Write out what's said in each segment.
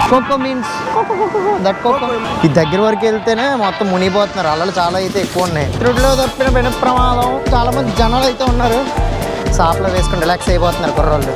Cocoa means that cocoa ఈ దగ్గర వరకు వెళ్తేనే మొత్తం మునిగిపోతున్నారు అలలు చాలా అయితే ఎక్కువ ఉన్నాయి రోడ్లో తప్పిన పెను ప్రమాదం చాలా మంది జనాలు అయితే ఉన్నారు షాప్లో వేసుకుని రిలాక్స్ అయిపోతున్నారు కుర్రోళ్ళు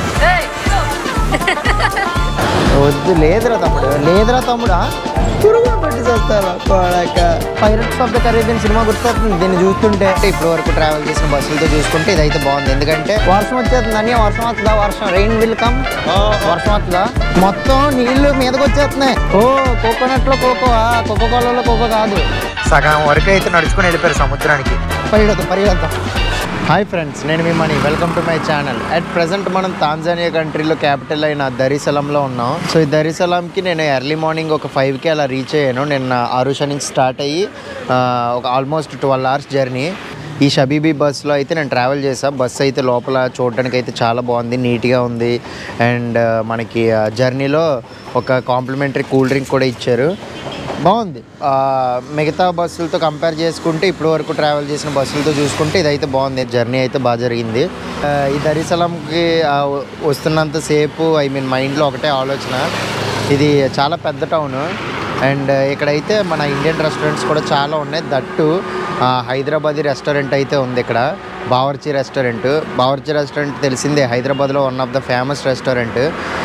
వద్దు లేదురా తమ్ముడు లేదురా తమ్ముడా పురుగు పెట్టి చేస్తారా కోడక పైరట్స్ ఆఫ్ ద కరేబియన్ సినిమా గుర్తొస్తుంది దీన్ని చూస్తుంటే ఇప్పటి వరకు ట్రావెల్ చేసిన బస్సులతో చూసుకుంటే ఇదైతే బాగుంది ఎందుకంటే వర్షం వచ్చేస్తుంది అని వర్షం వస్తుందా వర్షం రెయిన్ విల్ కమ్ వర్షం వస్తుందా మొత్తం నీళ్లు మీదకి వచ్చేస్తున్నాయి ఓ కోకోనట్ లో కోకోవా కోకో కోలలో కోకో కాదు సగం వరకు అయితే నడుచుకుని వెళ్ళిపోయారు సముద్రానికి పరిగెడతాం పరిగెడతాం హాయ్ ఫ్రెండ్స్ నేను మీ Mani welcome to my channel at present మనం తాంజానియా కంట్రీలో క్యాపిటల్ అయిన దరిసలంలో ఉన్నాం సో ఈ దరిసలంకి నేను ఎర్లీ మార్నింగ్ ఒక ఫైవ్కి అలా రీచ్ అయ్యాను నిన్న ఆరుష నుంచి స్టార్ట్ అయ్యి ఆ, ఒక ఆల్మోస్ట్ ట్వెల్వ్ అవర్స్ జర్నీ ఈ షబీబీ బస్సులో అయితే నేను ట్రావెల్ చేసాను బస్సు అయితే లోపల చూడడానికి అయితే చాలా బాగుంది నీట్గా ఉంది అండ్ మనకి జర్నీలో ఒక కాంప్లిమెంటరీ కూల్ డ్రింక్ కూడా ఇచ్చారు బాగుంది ఆ, మిగతా బస్సులతో కంపేర్ చేసుకుంటే ఇప్పటి వరకు ట్రావెల్ చేసిన బస్సులతో చూసుకుంటే ఇదైతే బాగుంది జర్నీ అయితే బాగా జరిగింది ఆ, ఈ దరిసలంకి ఆ, వస్తున్నంత సేపు ఐ మీన్ మైండ్లో ఒకటే ఆలోచన ఇది చాలా పెద్ద టౌన్ అండ్ ఇక్కడైతే మన ఇండియన్ రెస్టారెంట్స్ కూడా చాలా ఉన్నాయి దట్టు ఆ, హైదరాబాదీ రెస్టారెంట్ అయితే ఉంది ఇక్కడ బావర్చి రెస్టారెంట్ బావర్చి రెస్టారెంట్ తెలిసిందే హైదరాబాద్లో one of the famous restaurant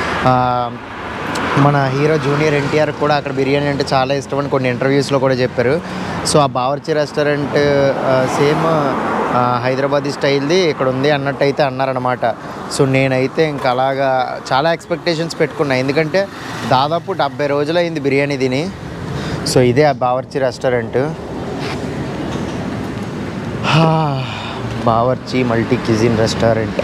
మన హీరో జూనియర్ ఎన్టీఆర్ కూడా అక్కడ బిర్యానీ అంటే చాలా ఇష్టం అని కొన్ని ఇంటర్వ్యూస్లో కూడా చెప్పారు సో ఆ బావర్చి రెస్టారెంట్ సేమ్ హైదరాబాదీ స్టైల్ది ఇక్కడ ఉంది అన్నట్టు అయితే అన్నారనమాట సో నేనైతే ఇంకా అలాగా చాలా ఎక్స్పెక్టేషన్స్ పెట్టుకున్నా ఎందుకంటే దాదాపు డెబ్బై రోజులు అయింది బిర్యానీ తిని సో ఇదే ఆ Bawarchi restaurant Bawarchi multi cuisine restaurant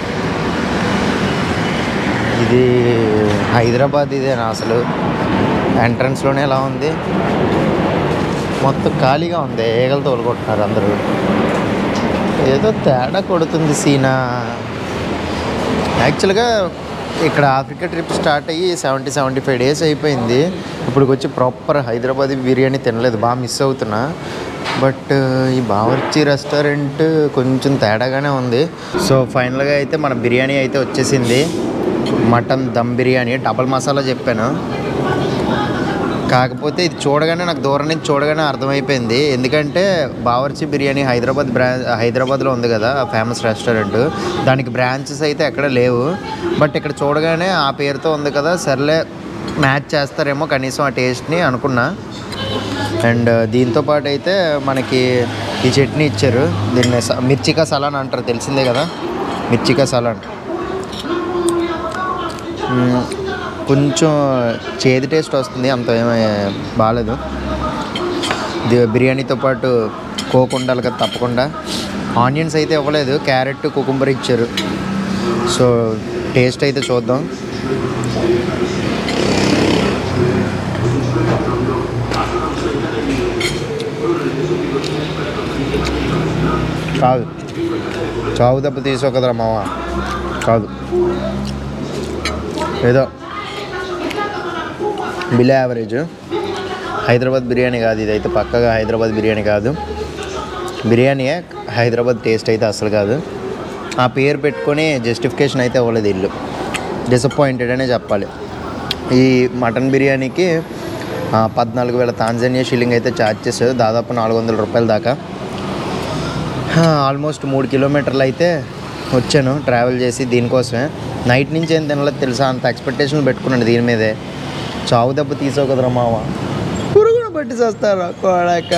ఇది హైదరాబాద్ ఇదేనా అసలు ఎంట్రన్స్లోనే ఎలా ఉంది మొత్తం ఖాళీగా ఉంది ఏగలు తోలుకుంటున్నారు అందరూ ఏదో తేడా కొడుతుంది సీనా యాక్చువల్గా ఇక్కడ ఆఫ్రికా ట్రిప్ స్టార్ట్ అయ్యి సెవెంటీ సెవెంటీ ఫైవ్ డేస్ అయిపోయింది ఇప్పుడు వచ్చి ప్రాపర్ హైదరాబాద్ బిర్యానీ తినలేదు బాగా మిస్ అవుతున్నా బట్ ఈ బావర్చి రెస్టారెంట్ కొంచెం తేడాగానే ఉంది సో ఫైనల్గా అయితే మన బిర్యానీ అయితే వచ్చేసింది మటన్ దమ్ బిర్యానీ డబల్ మసాలా చెప్పాను కాకపోతే ఇది చూడగానే నాకు దూరం నుంచి చూడగానే అర్థమైపోయింది ఎందుకంటే బావర్చి బిర్యానీ హైదరాబాద్ బ్రా హైదరాబాద్లో ఉంది కదా ఫేమస్ రెస్టారెంట్ దానికి బ్రాంచెస్ అయితే ఎక్కడ లేవు బట్ ఇక్కడ చూడగానే ఆ పేరుతో ఉంది కదా సర్లే మ్యాచ్ చేస్తారేమో కనీసం ఆ టేస్ట్ని అనుకున్నా అండ్ దీంతో పాటు అయితే మనకి ఈ చట్నీ ఇచ్చారు దీన్ని స- మిర్చికా సలాన్ అంటారు తెలిసిందే కదా మిర్చికా సలాన్ మ్మ్. కొంచెం చేదు టేస్ట్ వస్తుంది అంత ఏమీ బాగాలేదు ఇది బిర్యానీతో పాటు కోక్ ఉండాలి కదా తప్పకుండా ఆనియన్స్ అయితే ఇవ్వలేదు క్యారెట్ కుకుంబర్ ఇచ్చారు సో టేస్ట్ అయితే చూద్దాం కాదు చావు దెబ్బ తీసో కదరా మామ కాదు ఏదో బిలో యావరేజ్ హైదరాబాద్ బిర్యానీ కాదు ఇది అయితే పక్కగా హైదరాబాద్ బిర్యానీ కాదు బిర్యానీయే హైదరాబాద్ టేస్ట్ అయితే అసలు కాదు ఆ పేరు పెట్టుకొని జస్టిఫికేషన్ అయితే అవ్వలేదు ఇల్లు డిసప్పాయింటెడ్ అనే చెప్పాలి ఈ మటన్ బిర్యానీకి ఆ, పద్నాలుగు వేల తాంజానియా షిల్లింగ్ అయితే ఛార్జ్ చేశారు దాదాపు నాలుగు వందల రూపాయల దాకా ఆల్మోస్ట్ మూడు కిలోమీటర్లు అయితే వచ్చాను ట్రావెల్ చేసి దీనికోసమే నైట్ నుంచి ఏం తినలేదు తెలుసా అంత ఎక్స్పెక్టేషన్లు పెట్టుకున్నాను దీని మీదే చావు దెబ్బ తీసావు కదరా మామ పురుగును పట్టి చేస్తారా కోడాక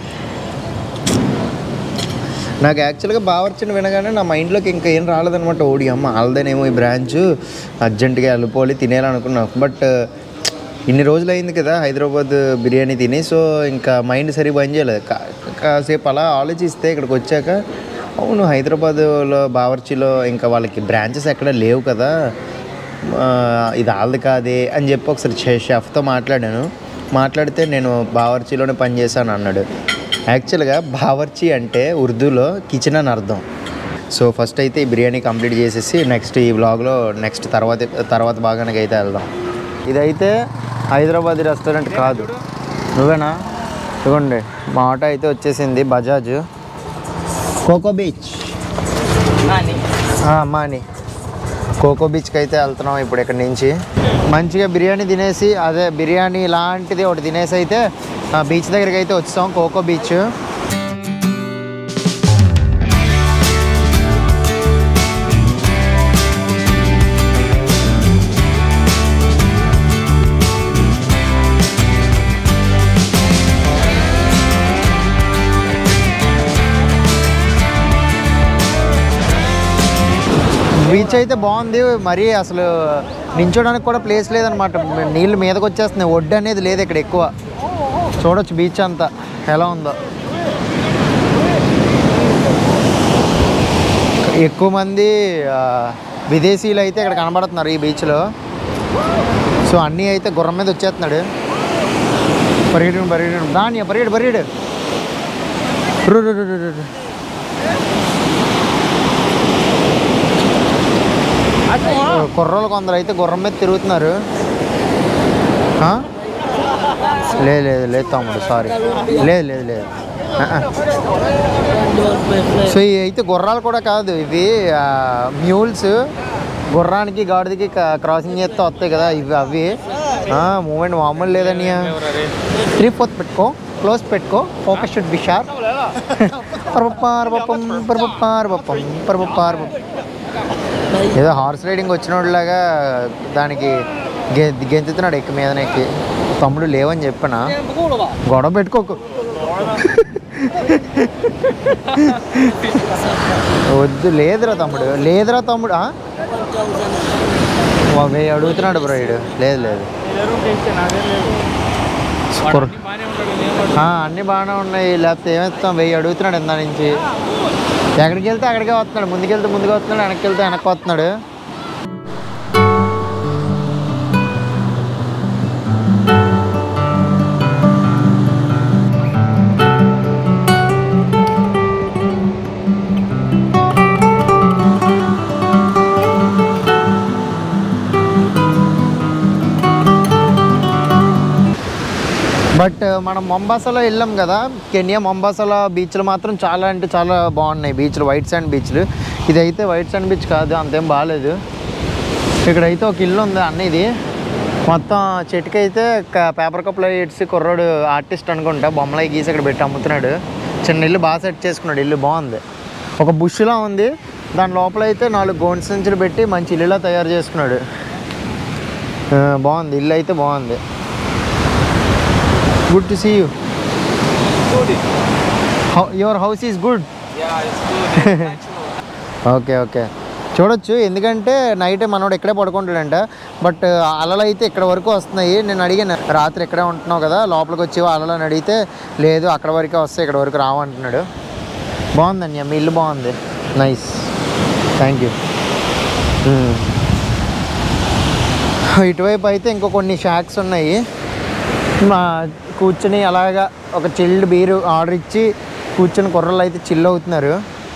నాకు యాక్చువల్గా బావర్చిన వినగానే నా మైండ్లోకి ఇంకా ఏం రాలేదనమాట ఓడి అమ్మ వాళ్ళదేనేమో ఈ బ్రాంచ్ అర్జెంటుగా వెళ్ళిపోవాలి తినేయాలనుకున్నా బట్ ఇన్ని రోజులు అయింది కదా హైదరాబాద్ బిర్యానీ తిని సో ఇంకా మైండ్ సరి బంద్ చేయలేదు కా- కాసేపు అలా ఆలోచిస్తే ఇక్కడికి వచ్చాక అవును హైదరాబాద్లో బావర్చిలో ఇంకా వాళ్ళకి బ్రాంచెస్ ఎక్కడ లేవు కదా ఆ, ఇది వాళ్ళది కాదే అని చెప్పి ఒకసారి షె- షెఫ్తో మాట్లాడాను మాట్లాడితే నేను బావర్చిలోనే పనిచేశాను అన్నాడు యాక్చువల్గా బావర్చి అంటే ఉర్దూలో కిచెన్ అని అర్థం సో ఫస్ట్ అయితే ఈ బిర్యానీ కంప్లీట్ చేసేసి నెక్స్ట్ ఈ బ్లాగ్లో నెక్స్ట్ తర్వాత తర్వాత భాగానికి అయితే వెళ్దాం ఇదైతే హైదరాబాద్ రెస్టారెంట్ కాదు నువ్వేనా ఇదిగోండి మా ఆటో అయితే వచ్చేసింది బజాజ్ కోకో బీచ్ మాని కోకో బీచ్కి అయితే వెళ్తున్నాం ఇప్పుడు ఇక్కడ నుంచి మంచిగా బిర్యానీ తినేసి అదే బిర్యానీ లాంటిది ఒకటి తినేసి అయితే ఆ బీచ్ దగ్గరికి అయితే వచ్చాం కోకో బీచ్ బీచ్ అయితే బాగుంది మరి అసలు నించోడానికి కూడా ప్లేస్ లేదనమాట నీళ్ళు మీదకి వచ్చేస్తున్నాయి ఒడ్డు అనేది లేదు ఇక్కడ ఎక్కువ చూడొచ్చు బీచ్ అంతా ఎలా ఉందో ఎక్కువ మంది ఆ, విదేశీయులు అయితే ఇక్కడ కనబడుతున్నారు ఈ బీచ్లో సో అన్నీ అయితే గుర్రం మీద వచ్చేస్తున్నాడు పరిగెడు పరిగెడు దాని పరిగెడు పరిగెడు రు రు రు రు రు రు. కుర్రోళ్ళు కొందరు అయితే గుర్రం మీద తిరుగుతున్నారు ఆ? లేదు లేదు లేదు తమ్ముడు సారీ లేదు లేదు లేదు ఆహా. సో ఇవి అయితే గుర్రాలు కూడా కాదు ఇవి మ్యూల్స్ గుర్రానికి గాడిదకి క్రాసింగ్ చేస్తే వస్తాయి కదా ఇవి అవి మూమెంట్ మామూలు లేదని త్రీ ఫోర్త్ పెట్టుకో క్లోజ్ పెట్టుకో ఫోకస్ షుడ్ బి షార్ప్ పరపప్పారపప్పం పరపప్పారపప్పం పరపప్పారపప్పం ఏదో హార్స్ రైడింగ్ వచ్చినోళ్ళలాగా దానికి గె గెంతుతున్నాడు ఎక్కి మీదన ఎక్కి తమ్ముడు లేవని చెప్పనా గొడవ పెట్టుకోకు వద్దు లేదురా తమ్ముడు లేదురా తమ్ముడు ఆ? వా, వెయ్యి అడుగుతున్నాడు బ్రో ఈడు లేదు లేదు కుర్ర- ఆ, అన్నీ బాగానే ఉన్నాయి లేకపోతే ఏమిస్తాం వెయ్యి అడుగుతున్నాడు ఇందా నుంచి ఎక్కడికి వెళ్తే అక్కడికే వస్తున్నాడు ముందుకెళ్తే ముందుకు వస్తున్నాడు వెనక్కి వెళ్తే వెనక్కి వస్తున్నాడు బట్ మనం మొంబాసాలో వెళ్ళాం కదా కెన్యా మొంబాసాలో బీచ్లు మాత్రం చాలా అంటే చాలా బాగున్నాయి బీచ్లు వైట్ శాండ్ బీచ్లు ఇదైతే వైట్ శాండ్ బీచ్ కాదు అంతేం బాగాలేదు ఇక్కడైతే ఒక ఇల్లు ఉంది అన్న ఇది మొత్తం చెట్టుకైతే క- పేపర్ కప్లో ఇడ్సి కుర్రోడు ఆర్టిస్ట్ అనుకుంటా బొమ్మలు అవి గీసి ఇక్కడ పెట్టి అమ్ముతున్నాడు చిన్న ఇల్లు బాగా సెట్ చేసుకున్నాడు ఇల్లు బాగుంది ఒక బుష్లా ఉంది దాని లోపల అయితే నాలుగు గోండ్ సంచులు పెట్టి మంచి ఇల్లులా తయారు చేసుకున్నాడు ఆ, బాగుంది ఇల్లు అయితే బాగుంది good to see you your house is good okay okay చూడొచ్చు ఎందుకంటే నైట్ మనోడు ఇక్కడే పడుకుంటాడంట బట్ అలలు అయితే ఇక్కడ వరకు వస్తున్నాయి నేను అడిగాను రాత్రి ఇక్కడే ఉంటున్నావు కదా లోపలికి వచ్చి అలలు అని అడిగితే లేదు అక్కడ వరకే వస్తాయి ఇక్కడ వరకు రావు అంటున్నాడు బాగుందండి మీ ఇల్లు బాగుంది నైస్ థ్యాంక్ యూ ఇటువైపు అయితే ఇంకో కొన్ని షాక్స్ ఉన్నాయి మా కూర్చుని అలాగా ఒక చిల్డ్ బీరు ఆర్డర్ ఇచ్చి కూర్చుని కుర్రలు అయితే చిల్ అవుతున్నారు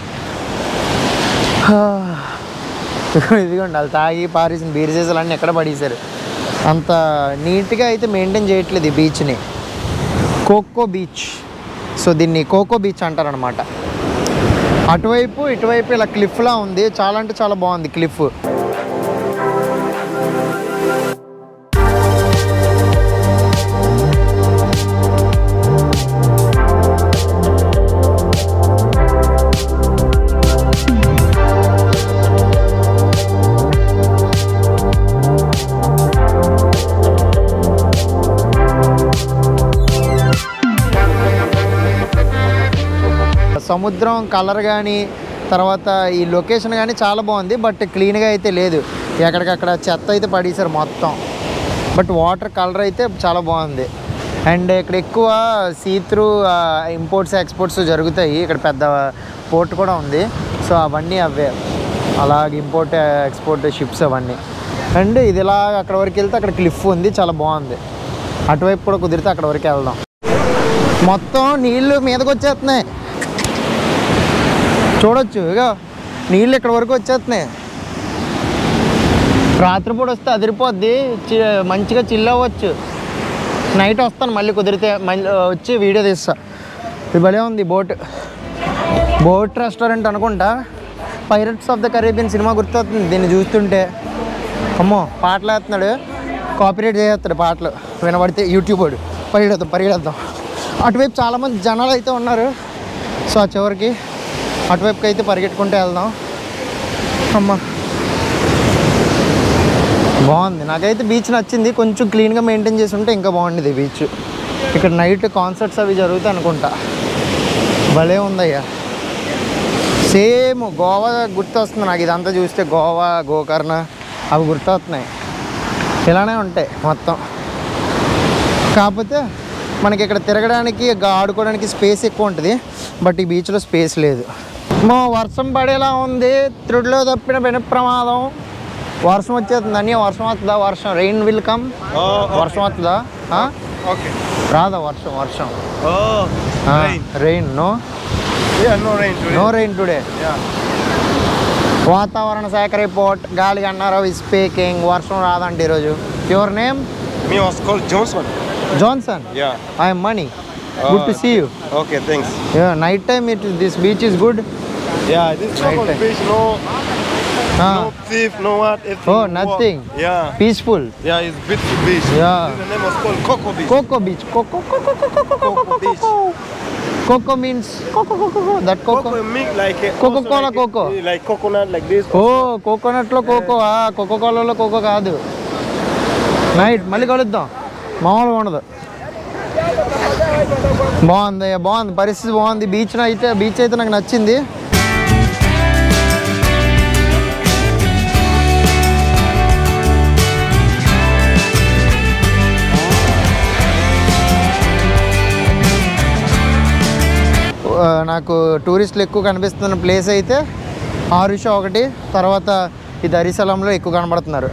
ఇదిగోండి వాళ్ళు తాగి పారేసిన బీర్ సీసాలన్నీ ఎక్కడ పడేశారు అంత నీట్గా అయితే మెయింటైన్ చేయట్లేదు ఈ బీచ్ని కోకో బీచ్ సో దీన్ని కోకో బీచ్ అంటారనమాట అటువైపు ఇటువైపు ఇలా క్లిఫ్లా ఉంది చాలా అంటే చాలా బాగుంది క్లిఫ్ సముద్రం కలర్ కానీ తర్వాత ఈ లొకేషన్ కానీ చాలా బాగుంది బట్ క్లీన్గా అయితే లేదు ఎక్కడికక్కడ చెత్త అయితే పడేశారు మొత్తం బట్ వాటర్ కలర్ అయితే చాలా బాగుంది అండ్ ఇక్కడ ఎక్కువ సీత్రూ ఇంపోర్ట్స్ ఎక్స్పోర్ట్స్ జరుగుతాయి ఇక్కడ పెద్ద పోర్ట్ కూడా ఉంది సో అవన్నీ అవే అలాగే ఇంపోర్ట్ ఎక్స్పోర్ట్ షిప్స్ అవన్నీ అండ్ ఇది ఇలా అక్కడ వరకు వెళ్తే అక్కడ క్లిఫ్ ఉంది చాలా బాగుంది అటువైపు కూడా కుదిరితే అక్కడ వరకు వెళ్దాం మొత్తం నీళ్ళు మీదకి వచ్చేస్తున్నాయి చూడొచ్చు ఇక నీళ్ళు ఇక్కడ వరకు వచ్చేస్తున్నాయి రాత్రిపూట వస్తే అదిరిపోద్ది చి- మంచిగా చిల్ అవ్వచ్చు నైట్ వస్తాను మళ్ళీ కుదిరితే మళ్ళీ వచ్చి వీడియో తీస్తా ఇది భలే ఉంది బోట్ బోట్ రెస్టారెంట్ అనుకుంటా పైరట్స్ ఆఫ్ ద కరేబియన్ సినిమా గుర్తొస్తుంది దీన్ని చూస్తుంటే అమ్మో పాటలు వేస్తున్నాడు కాపీరేట్ చేసేస్తాడు పాటలు వినబడితే యూట్యూబ్ వాడు పరిగెడదాం పరిగెడదాం అటువైపు చాలామంది జనాలు అయితే ఉన్నారు సో ఆ చివరికి అటువైపుకి అయితే పరిగెట్టుకుంటూ వెళ్దాం అమ్మా బాగుంది నాకైతే బీచ్ నచ్చింది కొంచెం క్లీన్గా మెయింటైన్ చేసి ఉంటే ఇంకా బాగుండేది బీచ్ ఇక్కడ నైట్ కాన్సర్ట్స్ అవి జరుగుతాయి అనుకుంటా భలే ఉందయ్యా సేమ్ గోవా గుర్తొస్తుంది నాకు ఇదంతా చూస్తే గోవా గోకర్ణ అవి గుర్తొస్తున్నాయి ఇలానే ఉంటాయి మొత్తం కాకపోతే మనకి ఇక్కడ తిరగడానికి గా- ఆడుకోవడానికి స్పేస్ ఎక్కువ ఉంటుంది బట్ ఈ బీచ్లో స్పేస్ లేదు మా వర్షం పడేలా ఉంది త్రుడిలో తప్పిన వెను ప్రమాదం వర్షం వచ్చేస్తుంది అని వర్షం వస్తుందా వర్షం రెయిన్ విల్ కమ్ Oh, వర్షం వస్తుందా ఆ? okay. రాదా వర్షం వర్షం Oh, rain. Rain no Yeah, no rain today. No rain today Yeah. వాతావరణ శాఖ రిపోర్ట్ గాలి అన్నారావు ఈ స్పీకింగ్ వర్షం రాదండి ఈరోజు your name Me was called Johnson. Johnson Yeah. I'm Mani good to see you Okay, thanks. Night time it this beach is good Yeah, this Choco time. beach, no, no thief, no what. everything Oh, work. nothing. Yeah. Peaceful Yeah, it's beautiful beach. Yeah. The name was called Coco Beach. Coco beach Coco Coco beach. Coco means Coco Coco that Coco Coco mean like a, Coca-Cola also like, coco. like coconut like this. ఓ కోకోనట్లో కోకో కోకో కోలలో కోకో కాదు night మళ్ళీ కలుద్దాం మామూలుగా ఉండదు బాగుంది బాగుంది పరిస్థితి బాగుంది బీచ్ అయితే బీచ్ అయితే నాకు నచ్చింది ఆ, నాకు టూరిస్టులు ఎక్కువ కనిపిస్తున్న ప్లేస్ అయితే ఆరుష ఒకటి తర్వాత ఈ దరిసలంలో ఎక్కువ కనబడుతున్నారు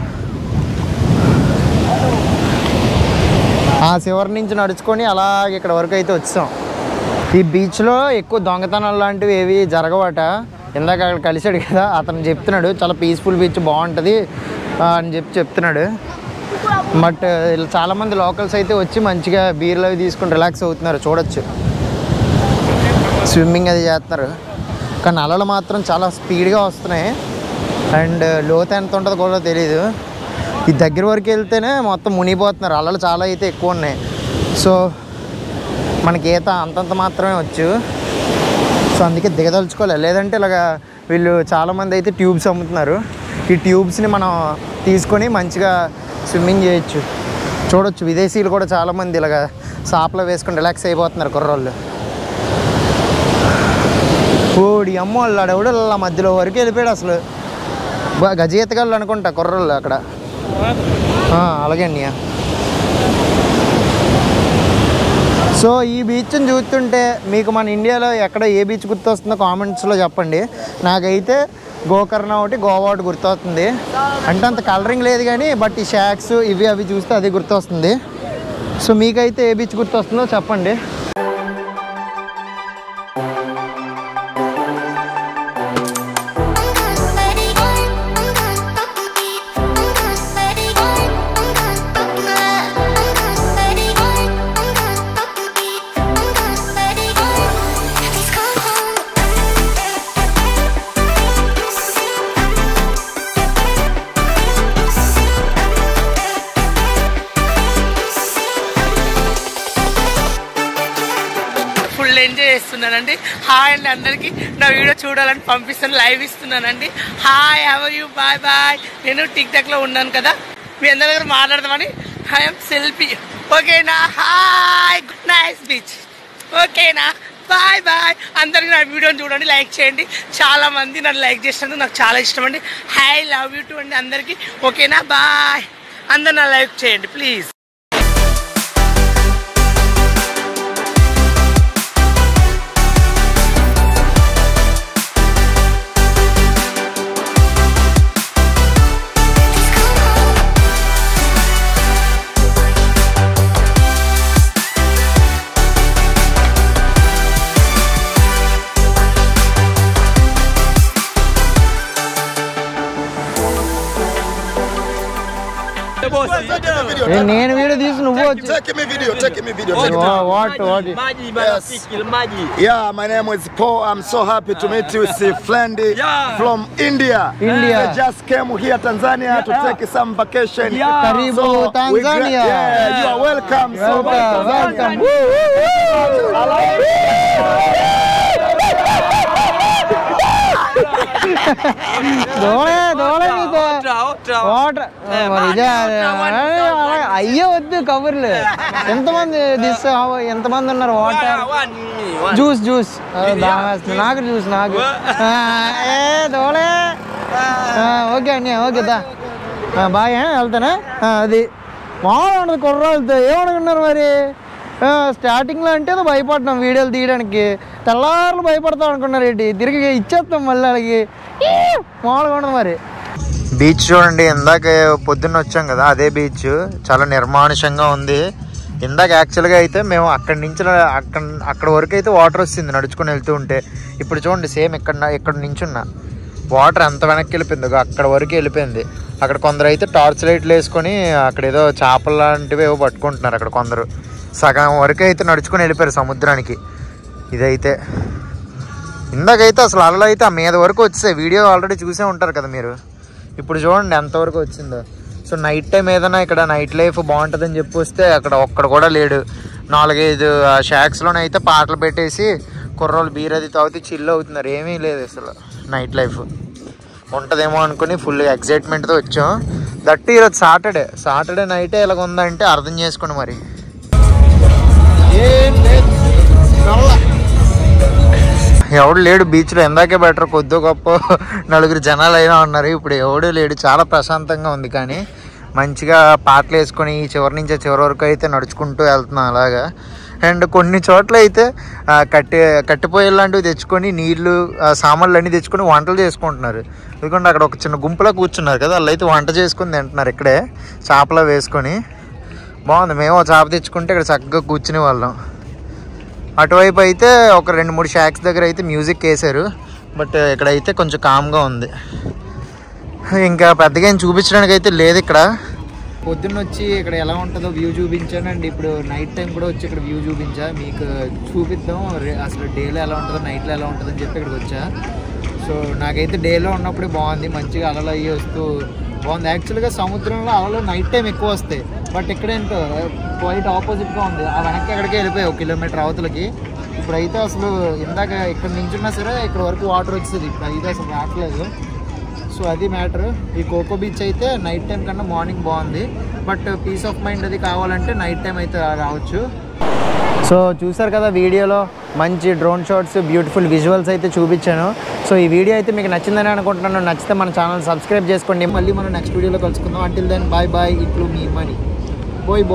ఆ చివరి నుంచి నడుచుకొని అలాగ ఇక్కడ వరకు అయితే వచ్చాం ఈ బీచ్లో ఎక్కువ దొంగతనాలు లాంటివి ఏవి జరగవట ఇందాక అక్కడ కలిశాడు కదా అతను చెప్తున్నాడు చాలా పీస్ఫుల్ బీచ్ బాగుంటుంది ఆ, అని చెప్పి చెప్తున్నాడు బట్ ఇలా చాలామంది లోకల్స్ అయితే వచ్చి మంచిగా బీర్లు అవి తీసుకొని రిలాక్స్ అవుతున్నారు చూడొచ్చు స్విమ్మింగ్ అది చేస్తున్నారు కానీ అలలు మాత్రం చాలా స్పీడ్గా వస్తున్నాయి అండ్ లోతు ఎంత ఉంటుందో కూడా తెలియదు ఈ దగ్గర వరకు వెళ్తేనే మొత్తం మునిగిపోతున్నారు అలలు చాలా అయితే ఎక్కువ ఉన్నాయి సో మనకి ఈత అంతంత మాత్రమే వచ్చు సో అందుకే దిగదలుచుకోవాలి లేదంటే ఇలాగ వీళ్ళు చాలామంది అయితే ట్యూబ్స్ అమ్ముతున్నారు ఈ ట్యూబ్స్ని మనం తీసుకొని మంచిగా స్విమ్మింగ్ చేయొచ్చు చూడొచ్చు విదేశీయులు కూడా చాలామంది ఇలాగ సాపలో వేసుకొని రిలాక్స్ అయిపోతున్నారు కుర్రోళ్ళు ఓడి అమ్మ వాళ్ళు ఆడెవడు అలా మధ్యలో వరకు వెళ్ళిపోయాడు అసలు బా- గజ ఈతగాళ్ళు అనుకుంటా కుర్రోళ్ళు అక్కడ ఆ, అలాగే అన్నయ్య సో ఈ బీచ్ని చూస్తుంటే మీకు మన ఇండియాలో ఎక్కడ ఏ బీచ్ గుర్తొస్తుందో కామెంట్స్లో చెప్పండి నాకైతే గోకర్ణ ఒకటి గోవా ఒకటి గుర్తొస్తుంది అంటే అంత కలరింగ్ లేదు కానీ బట్ ఈ షాక్స్ ఇవి అవి చూస్తే అది గుర్తొస్తుంది సో మీకైతే ఏ బీచ్ గుర్తొస్తుందో చెప్పండి ఫుల్ ఎంజాయ్ చేస్తున్నానండి హాయ్ అండి అందరికీ నా వీడియో చూడాలని పంపిస్తాను లైవ్ ఇస్తున్నానండి hi how you bye bye నేను టిక్ టాక్లో ఉన్నాను కదా మీ అందరి దగ్గర మాట్లాడదామని ఐఎమ్ సెల్ఫీ ఓకేనా హాయ్ నైస్ బీచ్ ఓకేనా బాయ్ బాయ్ అందరికి నా వీడియోని చూడండి లైక్ చేయండి చాలా మంది నన్ను లైక్ చేసినందుకు నాకు చాలా ఇష్టం అండి హాయ్ లవ్ యూ టు అండి అందరికీ ఓకేనా బాయ్ అందరు నా లైక్ చేయండి ప్లీజ్ ఏ, నేను వీడియో తీసి నువ్వు వచ్చి Take me video, take me video, take me what what Yeah, my name is Paul. I'm so happy to meet you. See, friend from India. India. I just came here, Tanzania, to take some vacation. Karibu, we gra- Tanzania. yeah, you are welcome. So welcome welcome దోళే దోళే మీతో water మరి ఇదే అదే. అయ్యే వద్దు కబుర్లు ఎంతమంది దిస్ ఎంతమంది ఉన్నారు వాటర్ జ్యూస్ జ్యూస్ నాకు జ్యూస్ నాకు ఆ, ఏ దోళే ఆ, ఓకే అండి ఓకే దా ఆ, బాయ్ ఆ, వెళ్తానా ఆ, అది మామూలు ఉండదు కుర్రాలతో ఏమనుకున్నారు మరి ఆ, స్టార్టింగ్లో అంటే ఏదో భయపడ్డాం వీడియోలు తీయడానికి తెల్లారులు భయపడతాం అనుకున్నారు ఏంటి తిరిగి ఇచ్చేస్తాం మళ్ళీ వాళ్ళకి ఈ, మామూలుగా ఉండదు మరి బీచ్ చూడండి ఇందాక పొద్దున్న వచ్చాం కదా అదే బీచ్ చాలా నిర్మానుషంగా ఉంది ఇందాక యాక్చువల్గా అయితే మేము అక్కడి నుంచి అక్కడ అక్కడ వరకు అయితే వాటర్ వస్తుంది నడుచుకుని వెళ్తూ ఉంటే ఇప్పుడు చూడండి సేమ్ ఇక్కడ ఇక్కడ నించున్నా వాటర్ ఎంత వెనక్కి వెళ్ళిపోయింది ఇగో అక్కడ వరకు వెళ్ళిపోయింది అక్కడ కొందరు అయితే టార్చ్ లైట్లు వేసుకొని అక్కడ ఏదో చేపలు లాంటివి ఏవో పట్టుకుంటున్నారు అక్కడ కొందరు సగం వరకు అయితే నడుచుకొని వెళ్ళిపోయారు సముద్రానికి ఇదైతే ఇందాకైతే అసలు అలలు అయితే ఆ మీద వరకు వచ్చాయి వీడియో ఆల్రెడీ చూసే ఉంటారు కదా మీరు ఇప్పుడు చూడండి ఎంతవరకు వచ్చిందో సో నైట్ టైం ఏదైనా ఇక్కడ నైట్ లైఫ్ బాగుంటుందని చెప్పి వస్తే అక్కడ ఒక్కడ కూడా లేడు నాలుగైదు షాక్స్లోనే అయితే పాటలు పెట్టేసి కుర్రోళ్ళు బీర్ అది తాగితే చిల్ అవుతున్నారు ఏమీ లేదు అసలు నైట్ లైఫ్ ఉంటుందేమో అనుకుని ఫుల్ ఎక్సైట్మెంట్తో వచ్చాం దట్ ఈరోజు సాటర్డే సాటర్డే నైటే ఇలాగ ఉందంటే అర్థం చేసుకోండి మరి ఎవడు లేడు బీచ్లో ఎందాకే బెటర్ కొద్ది గొప్ప నలుగురు జనాలు అయినా ఉన్నారు ఇప్పుడు ఎవడు లేడు చాలా ప్రశాంతంగా ఉంది కానీ మంచిగా పాటలు వేసుకొని ఈ చివరి నుంచి ఆ చివరి వరకు అయితే నడుచుకుంటూ వెళ్తున్నాం అలాగా అండ్ కొన్ని చోట్ల అయితే ఆ, కట్టె కట్టెపోయే లాంటివి తెచ్చుకొని నీళ్లు ఆ, సామాన్లు అన్నీ తెచ్చుకొని వంటలు చేసుకుంటున్నారు ఎందుకంటే అక్కడ ఒక చిన్న గుంపులో కూర్చున్నారు కదా వాళ్ళు అయితే వంట చేసుకుని తింటున్నారు ఇక్కడే చేపలో వేసుకొని బాగుంది మేము ఒక చేప తెచ్చుకుంటే ఇక్కడ చక్కగా కూర్చునే వాళ్ళం అటువైపు అయితే ఒక రెండు మూడు షాక్స్ దగ్గర అయితే మ్యూజిక్ వేశారు బట్ ఇక్కడైతే కొంచెం కామ్గా ఉంది ఇంకా పెద్దగా ఏం చూపించడానికి అయితే లేదు ఇక్కడ పొద్దున్న వచ్చి ఇక్కడ ఎలా ఉంటుందో వ్యూ చూపించాను అండ్ ఇప్పుడు నైట్ టైం కూడా వచ్చి ఇక్కడ వ్యూ చూపించా మీకు చూపిద్దాం రే- అసలు డేలో ఎలా ఉంటుందో నైట్లో ఎలా ఉంటుందో అని చెప్పి ఇక్కడికి వచ్చా సో నాకైతే డేలో ఉన్నప్పుడే బాగుంది మంచిగా అలలు అయ్యి వస్తూ బాగుంది యాక్చువల్గా సముద్రంలో అలలు నైట్ టైం ఎక్కువ వస్తాయి బట్ ఇక్కడ ఏంటో క్వైట్ ఆపోజిట్గా ఉంది ఆ వెనక్కి ఎక్కడికి వెళ్ళిపోయాయి ఒక కిలోమీటర్ అవతలకి ఇప్పుడైతే అసలు ఇందాక ఇక్కడ నించున్నా సరే ఇక్కడ వరకు వాటర్ వచ్చేది ఇప్పుడు అయితే అసలు రావట్లేదు సో అది మ్యాటర్ ఈ కోకో బీచ్ అయితే నైట్ టైం కన్నా మార్నింగ్ బాగుంది బట్ పీస్ ఆఫ్ మైండ్ అది కావాలంటే నైట్ టైం అయితే రావచ్చు సో చూసారు కదా వీడియోలో మంచి డ్రోన్ షాట్స్ బ్యూటిఫుల్ విజువల్స్ అయితే చూపించాను సో ఈ వీడియో అయితే మీకు నచ్చిందని అనుకుంటున్నాను నచ్చితే మన ఛానల్ సబ్స్క్రైబ్ చేసుకోండి మళ్ళీ మనం నెక్స్ట్ వీడియోలో కలుసుకుందాం అంటిల్ దెన్ బాయ్ బాయ్ ఇట్లు మీ మనీ బోయ్ బో